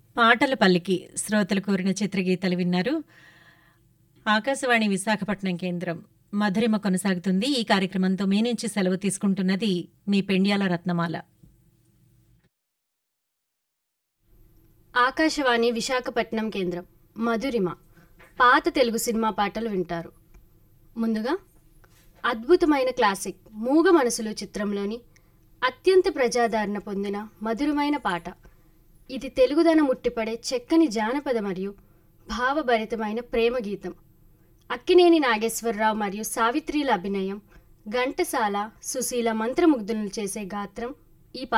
పాటల పల్లికి శ్రోతలు కోరిన చిత్రగీతాలు విన్నారు ఆకాశవాణి విశాఖపట్నం కేంద్రం మధురిమ కొనసాగుతుంది ఈ కార్యక్రమంతో మీ నుంచి సెలవు తీసుకుంటున్నది మీ పెండ్యాల రత్నమాల ఆకాశవాణి విశాఖపట్నం కేంద్రం మధురిమ పాత తెలుగు సినిమా పాటలు వింటారు ముందుగా అద్భుతమైన క్లాసిక్ మూగ మనసులు చిత్రంలోని అత్యంత ప్రజాదరణ పొందిన మధురమైన పాట ఇది తెలుగుదనం ముట్టిపడే చక్కని జానపద మరియు భావభరితమైన ప్రేమ గీతం అక్కినేని నాగేశ్వరరావు మరియు సావిత్రిల అభినయం ఘంటసాల సుశీల మంత్రముగ్ధులను చేసే గాత్రం